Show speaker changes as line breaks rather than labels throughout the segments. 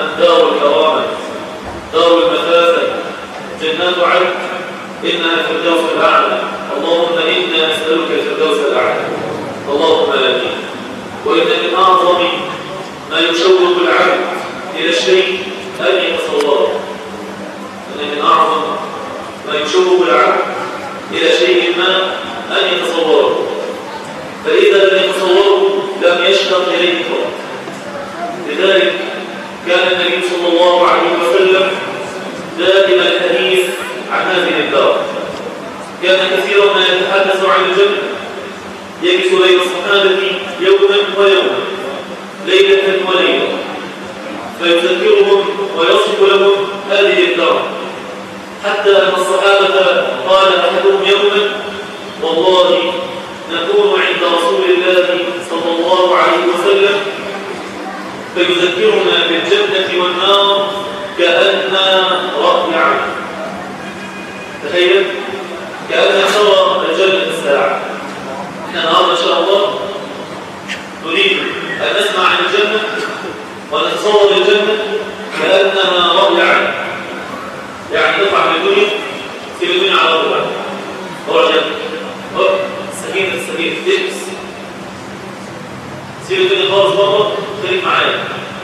دار الكرامة دار المفازة جنات عدن إنها الفردوس الأعلى اللهم إنا نسألك الفردوس الأعلى اللهم آمين وإن من أعظم ما يشوق العبد إلى الشيء أن يتصوره إن من أعظم ما يشوق العبد إلى شيء ما أن يتصوره فإذا لم يتصوره لم يشتق إليه قط لذلك كان النبي صلى الله عليه وسلم دائما الحديث عن هذه الدار كان كثيرا ما يتحدث عن الجنة يجلس بين الصحابة يوما ويوما ليلة وليلة فيذكرهم ويصف لهم هذه الدار حتى أن الصحابة قال أحدهم يوما والله نكون عند رسول الله صلى الله عليه وسلم فيذكرنا بالجنة والنار كأن رأي عين تخيل كأن ترى الجنة الساعة احنا النهارده إن شاء الله نريد أن نسمع عن الجنة ونتصور الجنة كأنها رأي عين يعني نطلع من الدنيا في الدنيا على رأي هو الجنة هو السكينة السكينة تلبس سير الدنيا خالص بره خليك معايا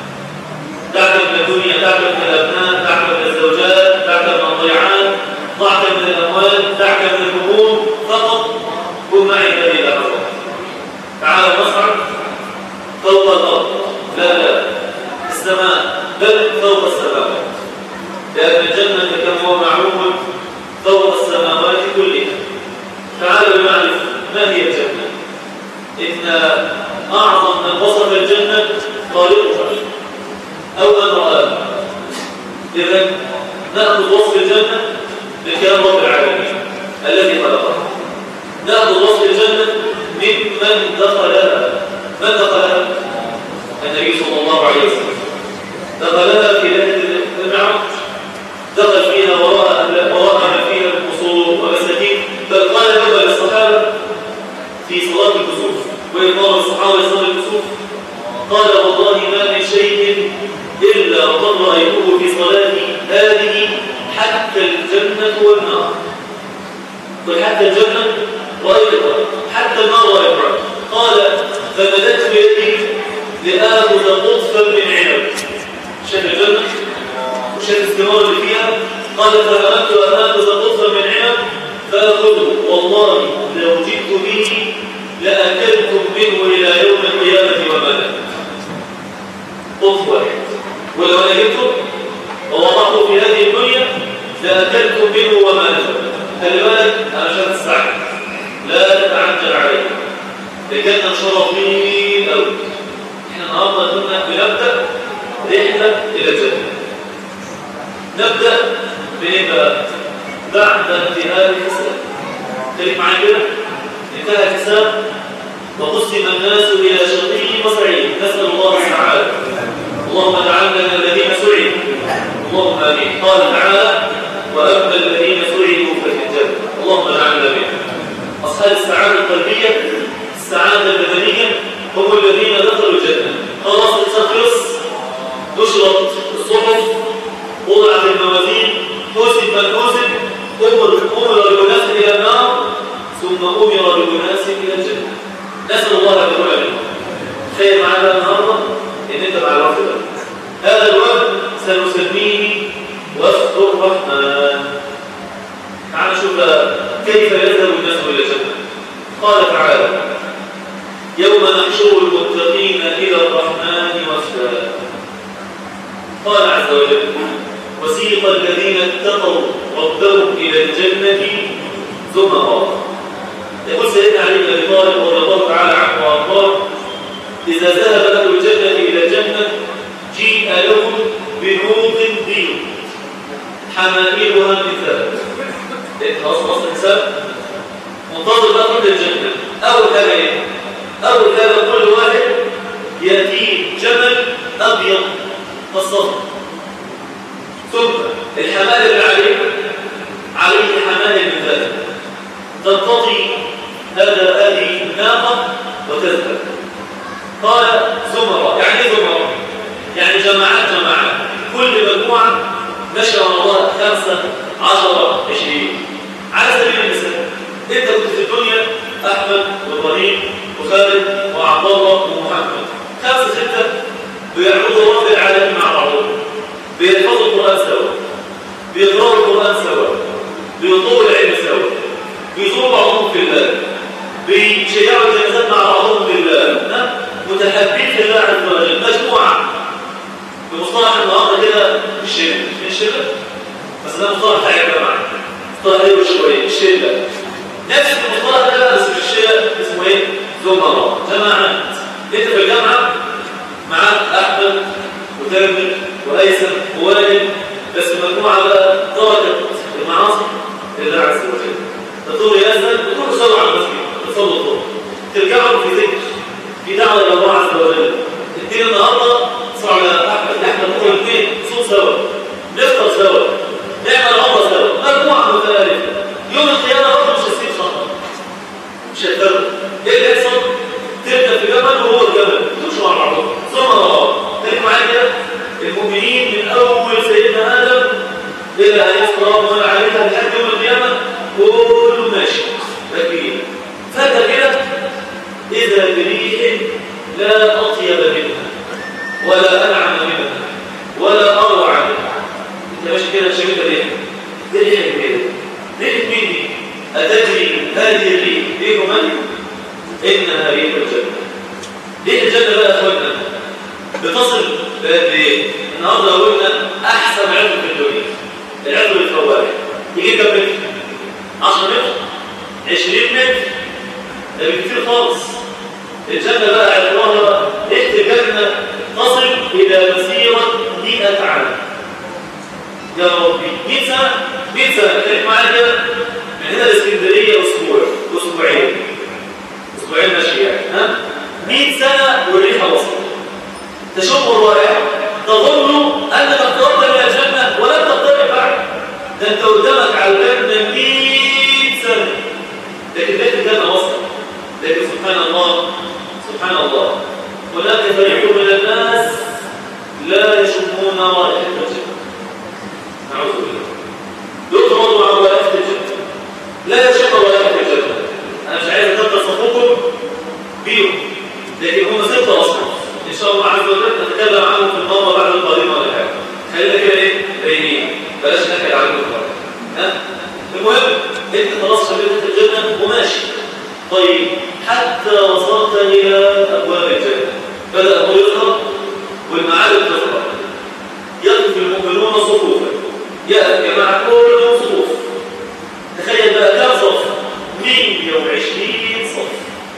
تعجب من الدنيا تعجب من الأبناء تعجب من الزوجات تعجب من الضيعات تعجب من الأموال تعجب من الهموم فقط كن معي هذه اللحظات تعالوا نصعد فوق الأرض لا لا السماء بل فوق السماوات لأن الجنة كما هو معلوم فوق السماوات كلها تعالوا نعرف ما هي الجنة إن أعظم من وصف الجنة خالقها أو من رآها إذا نأخذ وصف الجنة بكلام رب العالمين الذي خلقها نأخذ وصف الجنة ممن دخلها من دخلها؟ النبي صلى الله عليه وسلم دخلها في ليلة المعراج دخل فيها وراء وراء ما فيها من قصور ومساكين بل قال له للصحابة في صلاة الكسوف وإن قال الصحابة لصلاة الكسوف قال والله ما من شيء إلا قد رأيته في صلاتي هذه حتى الجنة والنار قل حتى الجنة رأيتها حتى النار رأيتها قال فمددت بيدي لآخذ قطفا من عنب شاف الجنة وشاف الثمار اللي فيها قال فأردت أن آخذ قطفا من عنب فأخذه والله لو جئت به لأكلتم منه إلى يوم القيامة وما لك قطف واحد ولو أنا جبته ووضعته في هذه الدنيا لأكلتم منه وما لك خلي بالك أنا مش هتستعجل لا تتعجل عليه لكن شرف طويل قوي احنا النهارده كنا بنبدا رحله الى الجنه نبدا بنبقى بعد انتهاء الحساب خليك معايا كده انتهى الحساب وقسم الناس الى شقي وسعيد نسال الله تعالى اللهم اجعلنا من الذين سعدوا اللهم امين قال تعالى واما الذين سعدوا ففي الجنه اللهم اجعلنا منهم اصحاب السعاده القلبيه السعاده البدنيه هم الذين دخلوا الجنه خلاص التخلص نشرت الصحف وضعت الموازين حسب من حسب امر امر بناس الى النار ثم امر بناس الى الجنه نسال الله ان يكون منهم تخيل معانا النهارده ان انت مع الوقت ده هذا الوقت سنسميه وفد الرحمن تعال نشوف كيف يذهب الناس الى الجنه قال تعالى يوم نحشر المتقين الى الرحمن وفدا قال عز وجل وسيق الذين اتقوا ربهم الى الجنه زمرا يقول سيدنا علي بن ابي طالب رضي الله تعالى عنه وارضاه اذا ذهب اهل الجنه الى الجنه جيء لهم بنوق بيض حمائلها من ذهب خلاص خلاص الانسان منتظر بقى كل الجنه اول حاجه ايه اول حاجه كل واحد ياتيه جمل ابيض كالصفر ثم الحمال اللي عليه عليه حمال من ذهب تنتطي هذا هذه الناقه وتذهب قال زمرة يعني ايه زمرة يعني جماعات جماعات كل مجموعة ماشية رمضان خمسة عشرة عشرين على سبيل المثال انت كنت في الدنيا احمد وابراهيم وخالد وعبد الله ومحمد خمسة ستة بيعبدوا رب العالمين مع بعضهم بيحفظوا القرآن سوا بيقرأوا القرآن سوا بيطلبوا العلم سوا بيزوروا بعضهم في الله بيشيعوا الجنازات مع بعضهم في الله متحبين في الله عز وجل مجموعة بمصطلح النهارده كده مش شله مش شله بس ده مصطلح بتاع الجامعه مصطلح ايه شويه الشله نفس المصطلح ده بس مش الشله اسمه ايه؟ زملاء جماعات انت في الجامعه معاك احمد وتامر وهيثم ووالد بس مجموعه بقى تركت المعاصي لله عز وجل تطول يأذن وتروح تصلوا على المسجد تصلوا الظهر ترجعوا في ذكر في دعوه الى الله عز وجل الدين النهارده صار على احمد احنا نقول الاثنين صوت سوا نفطر سوا نعمل عمره سوا مجموعه متالفه يوم القيامه برضه مش هتسيب صح مش هتفرق ايه اللي يحصل؟ تبدا في جبل وهو الجبل تمشوا مع بعضهم ثم بعض خليك معايا كده المؤمنين من اول سيدنا ادم الى ان يذكر ربنا عليها لحد يوم القيامه كله ماشي راكبين فجاه كده اذا بريح لا اطيب منها ولا أنعم منها ولا أروع منها أنت ماشي كده شايفها ليه؟ دي ريحة كده ريحة مين دي؟ أتجري هذه الريح ريح من؟ إنها ريح الجنة ريح الجنة بقى يا أخوانا بتصل بقد إيه؟ النهارده لو قلنا أحسن عضو في الدنيا العضو الفواكه يجي كام متر؟ 10 متر 20 متر ده بكتير خالص الجنة بقى عطرها ريحة الجنة تصل إلى مسيرة 100 عام يا ربي 100 سنة 100 سنة خليك معايا كده من هنا الاسكندرية أسبوع أسبوعين أسبوعين ماشي يعني ها 100 سنة والريحة وصلت تشم الرائحة تظن أنك اقتربت من الجنة ولم تقترب بعد ده أنت قدامك على الجنة 100 سنة لكن بيت الجنة وصلت لكن سبحان الله سبحان الله هناك فريق من الناس لا يشمون رائحة الجنة نعوذ بالله يطرد عن رائحة الجنة لا يشم رائحة الجنة أنا مش عايز أكبر صفوكم بيهم لكن هم ستة أصناف إن شاء الله عز وجل نتكلم عنهم في المرة بعد القادمة ولا حاجة خلينا كده إيه بينين بلاش نحكي عنهم ها المهم أنت خلاص شميت الجنة وماشي طيب حتى وصلت إلى أبواب الجنة بدأ هو يقرأ والمعارف تقرأ يقف المؤمنون صفوفا يأتي جماعة كلهم صفوف تخيل بقى كم صف 120 صف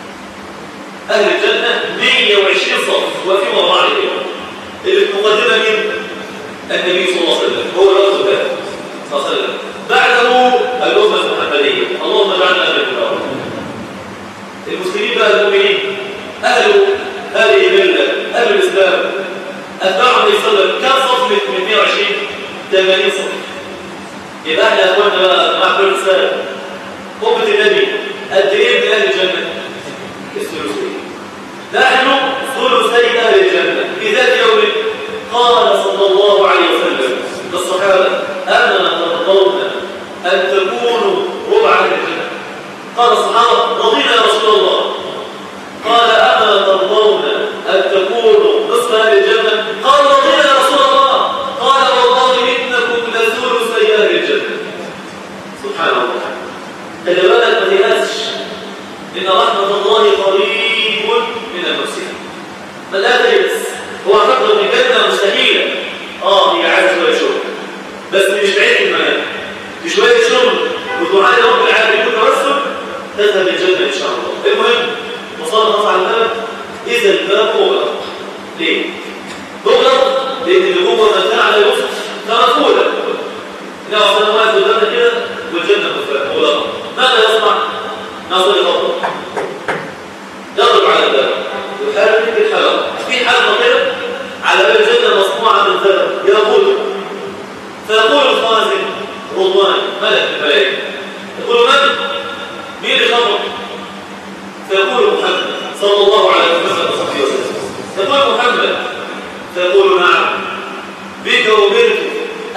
أهل الجنة 120 صف وفي بعض اليوم اللي في مقدمة مين؟ النبي صلى الله عليه وسلم هو الرسول ده صلى الله عليه وسلم بعده الأمة المحمدية اللهم اجعلنا من الأول المسلمين بقى المؤمنين أهل هذه الملة أهل الإسلام أتباع النبي صلى الله عليه وسلم كم صف من 120 80 صف يبقى احنا يا اخوانا بقى مع كل سنة أمة النبي قد إيه من أهل الجنة؟ الثلثين نحن ثلثي أهل الجنة في ذات يوم قال صلى الله عليه وسلم للصحابة أما ترضون أن تكونوا ربع أهل الجنة قال الصحابة رضينا يا رسول الله قال أما ترضون أن تكونوا نصف أهل الجنة قال رضينا يا رسول الله قال والله إنكم لثلثي أهل الجنة سبحان الله خلي بالك ما تيأسش إن رحمة الله قريب من المحسنين بل لا تيأس هو اعتقد أن الجنة مستحيلة آه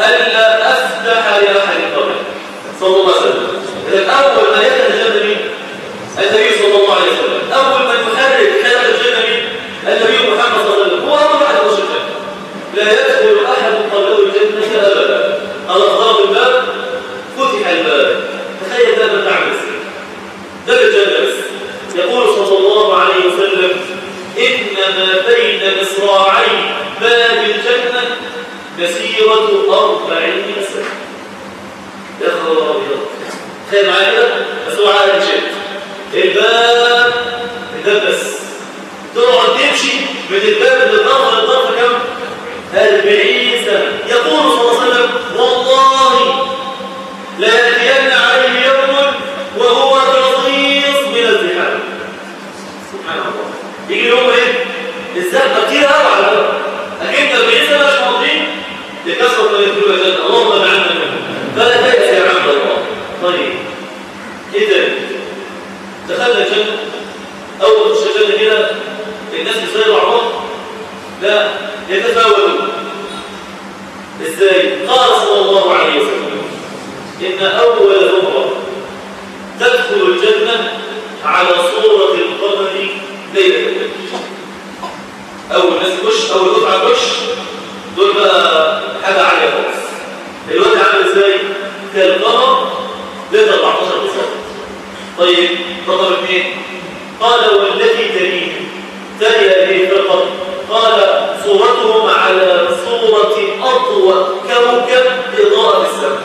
ألا أفتح لأحد قبلك صلى الله عليه وسلم إذا أول ما يدخل الجنة مين؟ النبي صلى الله عليه وسلم أول من يحرك حياة الجنة مين؟ النبي محمد صلى الله عليه وسلم هو أول واحد يخش الجنة لا يدخل أحد قبله الجنة أبدا الله ضرب الباب فتح الباب تخيل ده ما تعمل ده الجنة بس يقول صلى الله عليه وسلم إنما بين مصراعي باب الجنة مسيرة أربعين سنة يا خبر أبيض تخيل معايا كده بس هو على الجنة الباب الباب بس تقعد تمشي من الباب للضرف للضرف كم؟ 40 سنة يقول صلى الله عليه وسلم والله لا يأتين عليه يوم وهو رضيص من الزحام سبحان الله يجي يوم ايه؟ الزحمة كتير قوي على الأرض لكن 40 سنة مش ماضيين لكثرة ما يدخلوا الجنة اللهم اجعلنا منهم فلا تيأس يا عبد الله طيب إذا دخلنا الجنة أول ما تخش الجنة كده الناس بيصيروا على بعض لا يتفاوتون ازاي؟ قال صلى الله عليه وسلم إن أول زمرة تدخل الجنة على صورة القمر ليلة الفجر أول ناس تخش أول دفعة تخش دول بقى حاجة عالية خالص الوقت عامل ازاي؟ كالقمر ليلة 14 بالظبط طيب رقم اثنين قال والتي تليه تلي هذه الفرقة قال صورتهم على صورة أضوى كوكب إضاءة السماء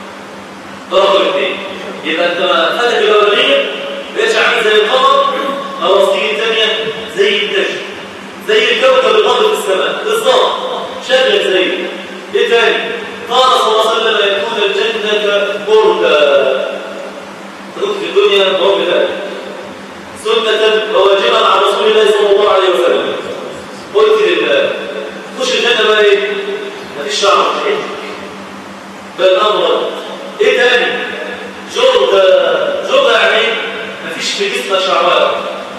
رقم اثنين يبقى انت فتح الأولانية بقيتش عامل زي القمر أو تيجي الثانية زي الدجل زي الكوكب الأضوء في السماء بالظبط شغل زي ايه تاني قال صلى الله عليه وسلم يكون الجنة بردا تدخل في الدنيا برد ذلك سنة وواجبا على رسول الله صلى الله عليه وسلم قلت لله خش الجنة بقى ايه؟ مفيش شعر مش ايه بل امر ايه تاني؟ جرد جرد يعني مفيش في جسمها شعرات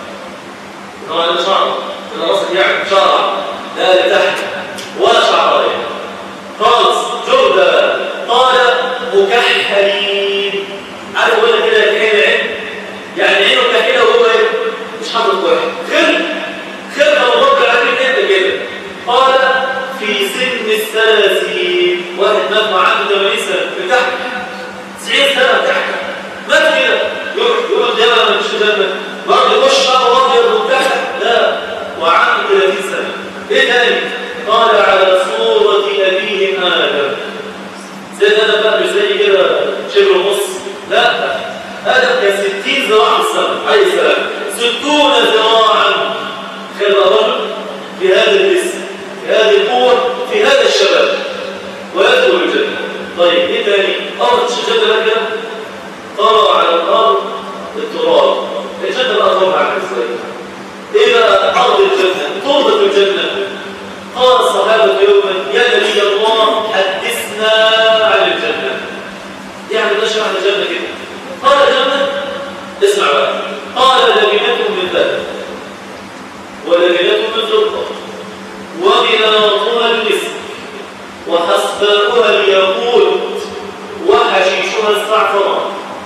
طبعا ده شعر انا راسك يعني شعر لا لتحت ولا شعرين خالص جرد قال مكحلين عارف اقول لك كده الحين العين يعني عينه كده وهو ايه مش حاطط واحد خل خل لو رب العالمين انت كده قال في سن الثلاثين واحد مات عنده 80 سنه بتحت 90 سنه تحت مات كده يروح يقول ده انا مش ده برضه يخش شعر ابيض وتحت لا وعنده 30 سنه ايه تاني قال على صوره ابيهم ادم زي ادم بقى مش زي كده شبه نص لا ادم كان 60 ذراع في السماء عليه السلام 60 ذراعا خير رجل في هذا الجسم في هذه القوه في هذا الشباب ويدخل الجنه طيب ايه تاني ارض الجنه بقى كده طرى على الارض التراب الجنه بقى طرى على ازاي ايه بقى ارض الجنه تربه الجنه قال الصحابه يوما يا نبي الله حدثنا عن الجنه يعني ده شرح الجنه كده قال الجنه اسمع بقى قال لبنة من ذهب ولبنة من فضة وبناطها المسك وحسباؤها الياقوت وحشيشها الزعفران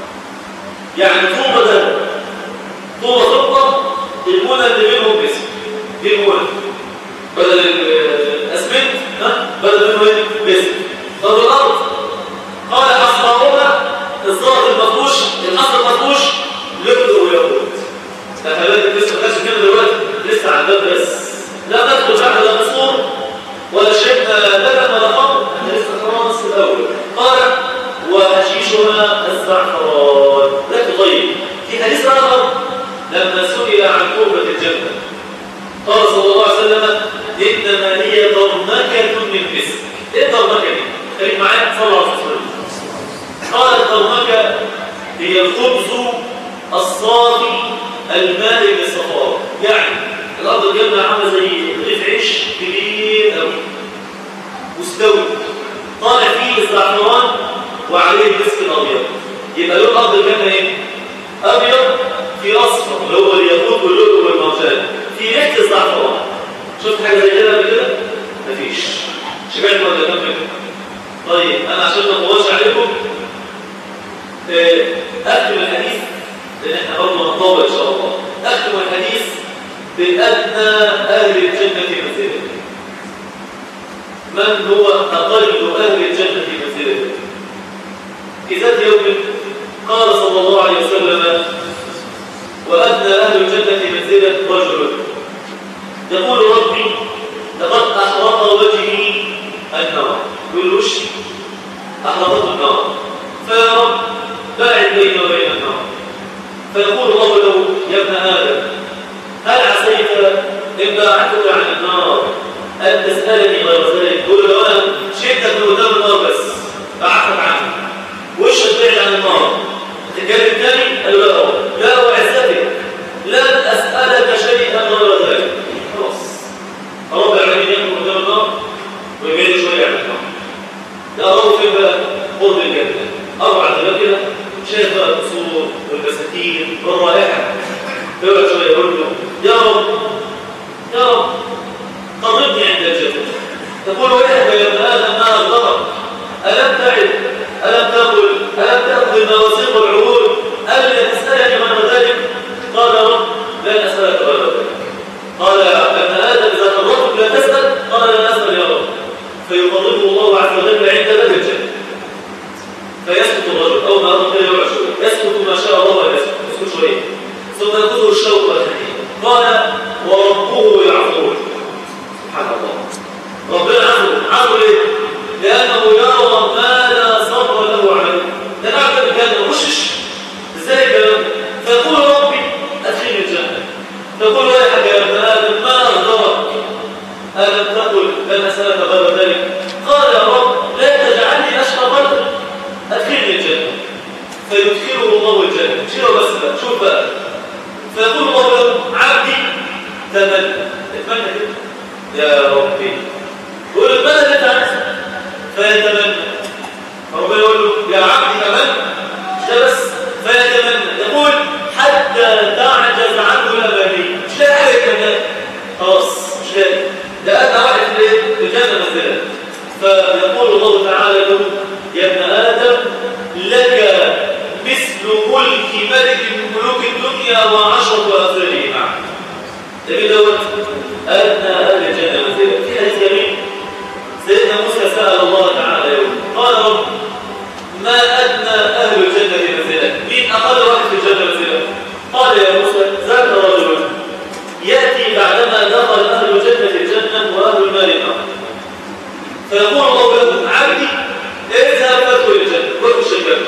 يعني طوبة ذهب طوبة فضة المنى اللي بينهم مسك دي المنى بدل الاسمنت ها بدل منه ايه مسك طب الارض قال حسباؤها الزلط المفروش الحصر المفروش لؤلؤ وياقوت فخلالك لسه ما كده دلوقتي لسه على الباب بس لا ندخل بعد لا نصور ولا شربنا لبن ولا خمر احنا لسه خلاص في الاول قال وحشيشها الزعفران لكن طيب في حديث اخر لما سئل عن قربة الجنة قال صلى الله عليه وسلم انما هي ضرمكة من مسك ايه ضرمكة دي؟ خليك معايا صلى الله عليه وسلم قال الضرمكة هي الخبز الصافي المالي بالصفار يعني الأرض الجنة عاملة زي رغيف عيش كبير قوي مستوي طالع فيه الزعفران وعليه المسك الأبيض يبقى لون أرض الجنة إيه؟ أبيض في أصفر اللي هو الياقوت واللؤلؤ والمرجان في ريحة الزعفران شفت حاجة زي كده قبل كده؟ مفيش شبعت ولا كم طيب انا عشان ما اطولش عليكم آه، اختم الحديث لان احنا برضه هنطول ان شاء الله اختم الحديث بادنى اهل الجنه منزله من هو اقل اهل الجنه منزله في ذات يوم قال صلى الله عليه وسلم وادنى اهل الجنه منزله رجل يقول ربي لقد احرق وجهي النار يقول وش احرقته النار فيا رب باعد بيني وبين النار فيقول الله له يا ابن ادم هل عسيت ان باعدتك عن النار ان تسالني غير ذلك يقول له انا شئتك من قدام النار بس بعدتك عنها وشك بعيد عن النار تتكلم تاني قال له لا لا وعزتك لن اسالك شيئا غير ذلك خلاص رب العالمين يكون قدام النار ويبعد شويه عن النار يا رب فين بقى قرب الجنه اربع دقائق كده شايف بقى القصور والبساتين والرائحه يقعد شويه يقول له يا رب يا رب قربني عند الجنه تقول ويحك يا ابن ادم ما اغضبك الم تعد الم تقل الم تاخذ مواثيق العهود الا تسالني من ذلك قال يا رب لا اسالك غير ذلك قال يا ابن ادم اذا قربتك لا تسال قال لا اسال يا رب فيقربه الله عز وجل عند باب الجنه فيسكت الرجل أول ما أرد كده يوعى شوية يسكت ما شاء الله ولا يسكت يسكت شوية ثم يأخذه الشوق والحديد قال وربه يعفوه سبحان الله ربنا عفو عفو ليه؟ لأنه يرى ما لا صبر له عليه ده نعم الجنة وشش ازاي الكلام فيقول ربي أدخلني الجنة تقول يا حاجة يا ابن آدم ما أغضبك ألم تقل لن أسألك غير ذلك قال يا رب لا تجعلني أشقى قلبك أدخلني الجنة فيدخله الله الجنة شيله بس بقى شوف بقى فيقول الله له عبدي تمنى اتمنى كده يا ربي يقول له ماذا اللي انت عايزه فيتمنى فربنا يقول له يا عبدي تمنى مش ده بس فيتمنى يقول حتى تعجز عنه الاماني مش لاقي حاجه كمان خلاص مش لاقي ده ادنى واحد في الايه؟ في الجنه مثلا فيقول الله تعالى له يا ابن آدم لك مثل ملك ملك من ملوك الدنيا وعشرة أمثاله معه ده دوت أدنى أهل الجنة منزلة في حديث جميل سيدنا موسى سأل الله تعالى يوم قال رب ما أدنى أهل الجنة منزلة مين أقل واحد في الجنة منزلة قال يا موسى ذاك رجل يأتي بعدما دخل أهل الجنة الجنة وأهل المال النار فيقول الله له عبدي اذهب فادخل الجنة وادخل الجنة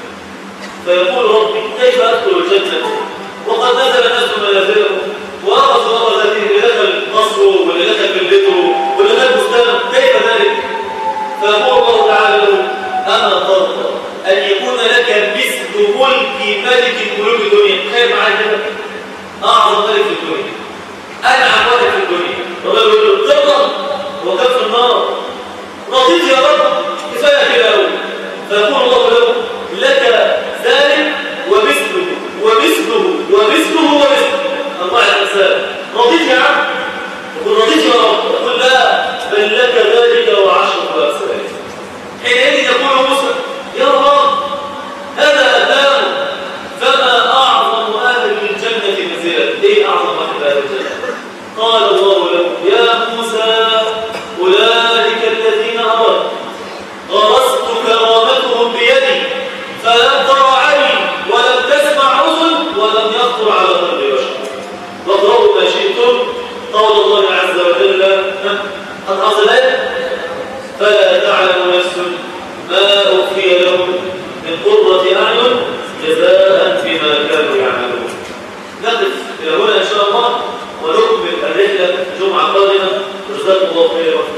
فيقول ربي كيف أدخل الجنة وقد نزل الناس منازلهم وأخذوا أخذ هذه اللي دخل قصره واللي دخل في بيته واللي دخل بستانه كيف ذلك؟ فيقول الله تعالى له أما ترضى أن يكون لك مثل ملك ملك ملوك الدنيا تخيل معايا كده أعظم ملك في الدنيا أنعم واحد في الدنيا الرجل يقول له ترضى هو كان في النار رضيت يا رب كفايه كده قوي فيقول الله له لك ذلك ومثله ومثله ومثله ومثله أربعة أمثال رضيت يا عم يقول رضيت يا رب يقول لا بل لك ذلك وعشرة أمثال حينئذ يقول موسى يا رب هذا أدام فما أعظم أهل الجنة منزلة إيه أعظم أهل الجنة قال الله له يا موسى أولئك الذين أردت غرست كرامتهم بيدي فلم تر عيني ولم تسمع أذن ولم يخطر على قلب بشر واقرأوا ما شئتم قول الله عز وجل قد حصلت فلا تعلم نفس ما أخفي لهم من قرة أعين جزاء بما كانوا يعملون نقف إلى هنا إن شاء الله ونكمل الرحلة جمعة قادمة جزاكم الله خيرا